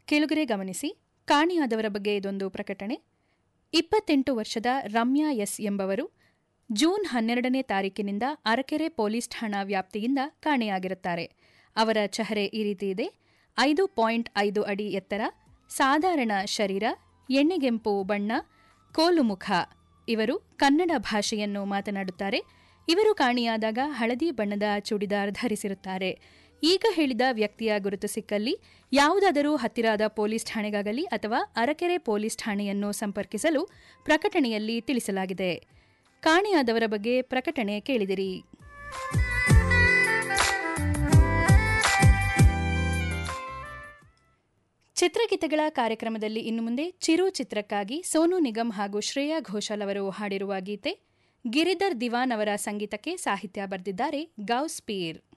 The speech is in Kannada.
ಕೇಳುಗರೆ ಗಮನಿಸಿ ಕಾಣೆಯಾದವರ ಬಗ್ಗೆ ಇದೊಂದು ಪ್ರಕಟಣೆ ಇಪ್ಪತ್ತೆಂಟು ವರ್ಷದ ರಮ್ಯಾ ಎಸ್ ಎಂಬವರು ಜೂನ್ ಹನ್ನೆರಡನೇ ತಾರೀಕಿನಿಂದ ಅರಕೆರೆ ಪೊಲೀಸ್ ಠಾಣಾ ವ್ಯಾಪ್ತಿಯಿಂದ ಕಾಣೆಯಾಗಿರುತ್ತಾರೆ ಅವರ ಚೆಹರೆ ಈ ರೀತಿ ಇದೆ ಐದು ಪಾಯಿಂಟ್ ಐದು ಅಡಿ ಎತ್ತರ ಸಾಧಾರಣ ಶರೀರ ಎಣ್ಣೆಗೆಂಪು ಬಣ್ಣ ಕೋಲು ಮುಖ ಇವರು ಕನ್ನಡ ಭಾಷೆಯನ್ನು ಮಾತನಾಡುತ್ತಾರೆ ಇವರು ಕಾಣೆಯಾದಾಗ ಹಳದಿ ಬಣ್ಣದ ಚೂಡಿದಾರ್ ಧರಿಸಿರುತ್ತಾರೆ ಈಗ ಹೇಳಿದ ವ್ಯಕ್ತಿಯ ಗುರುತು ಸಿಕ್ಕಲ್ಲಿ ಯಾವುದಾದರೂ ಹತ್ತಿರದ ಪೊಲೀಸ್ ಠಾಣೆಗಾಗಲಿ ಅಥವಾ ಅರಕೆರೆ ಪೊಲೀಸ್ ಠಾಣೆಯನ್ನು ಸಂಪರ್ಕಿಸಲು ಪ್ರಕಟಣೆಯಲ್ಲಿ ತಿಳಿಸಲಾಗಿದೆ ಕಾಣೆಯಾದವರ ಬಗ್ಗೆ ಪ್ರಕಟಣೆ ಕೇಳಿದಿರಿ ಚಿತ್ರಗೀತೆಗಳ ಕಾರ್ಯಕ್ರಮದಲ್ಲಿ ಇನ್ನು ಮುಂದೆ ಚಿರು ಚಿತ್ರಕ್ಕಾಗಿ ಸೋನು ನಿಗಮ್ ಹಾಗೂ ಶ್ರೇಯಾ ಘೋಷಾಲ್ ಅವರು ಹಾಡಿರುವ ಗೀತೆ ಗಿರಿಧರ್ ದಿವಾನ್ ಅವರ ಸಂಗೀತಕ್ಕೆ ಸಾಹಿತ್ಯ ಬರೆದಿದ್ದಾರೆ ಗೌಸ್ ಪೀರ್